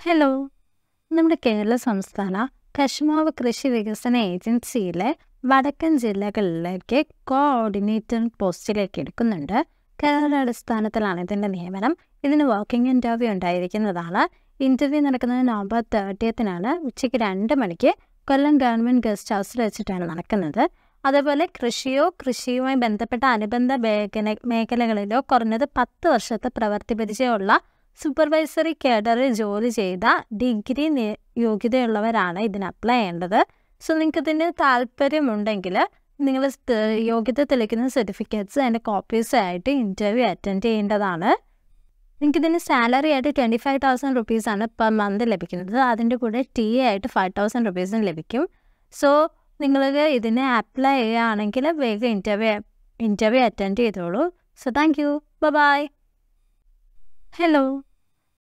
hello നമ്മുടെ കേരള സംസ്ഥാന കശുമാവ് കൃഷി വികസന ഏജൻസിയിലെ വടക്കൻ ജില്ലകളിലേക്ക് കോഓർഡിനേറ്റർ പോസ്റ്റിലേക്ക് എടുക്കുന്നുണ്ട് കരാറടിസ്ഥാനത്തിലാണ് ഇതിൻ്റെ നിയമനം ഇതിന് വർക്കിംഗ് ഇൻ്റർവ്യൂ ഉണ്ടായിരിക്കുന്നതാണ് ഇൻ്റർവ്യൂ നടക്കുന്നത് നവംബർ തേർട്ടിയത്തിനാണ് ഉച്ചയ്ക്ക് രണ്ട് മണിക്ക് കൊല്ലം ഗവൺമെൻറ് ഗസ്റ്റ് ഹൗസിൽ വെച്ചിട്ടാണ് നടക്കുന്നത് അതേപോലെ കൃഷിയോ കൃഷിയുമായി ബന്ധപ്പെട്ട അനുബന്ധ മേഖല മേഖലകളിലോ കുറഞ്ഞത് പത്ത് വർഷത്തെ പ്രവൃത്തി പരിചയമുള്ള സൂപ്പർവൈസറി കേഡറിൽ ജോലി ചെയ്ത ഡിഗ്രി നേ- യോഗ്യതയുള്ളവരാണ് ഇതിന് അപ്ലൈ ചെയ്യേണ്ടത് സോ നിങ്ങൾക്ക് ഇതിന് താല്പര്യമുണ്ടെങ്കിൽ നിങ്ങൾ യോഗ്യത തെളിയിക്കുന്ന സർട്ടിഫിക്കറ്റ്സ് അതിൻ്റെ കോപ്പീസ് ആയിട്ട് ഇൻ്റർവ്യൂ അറ്റൻഡ് ചെയ്യേണ്ടതാണ് നിങ്ങൾക്ക് ഇതിന് സാലറി ആയിട്ട് ട്വൻറ്റി ഫൈവ് തൗസൻഡ് റുപ്പീസാണ് പെർ മന്ത് ലഭിക്കുന്നത് അതിൻ്റെ കൂടെ ടി എ ആയിട്ട് ഫൈവ് തൗസൻഡ് റുപ്പീസും ലഭിക്കും സോ നിങ്ങൾക്ക് ഇതിന് അപ്ലൈ ചെയ്യുകയാണെങ്കിൽ വേഗം ഇൻ്റർവ്യൂ ഇൻ്റർവ്യൂ അറ്റൻഡ് ചെയ്തോളൂ so thank you bye hello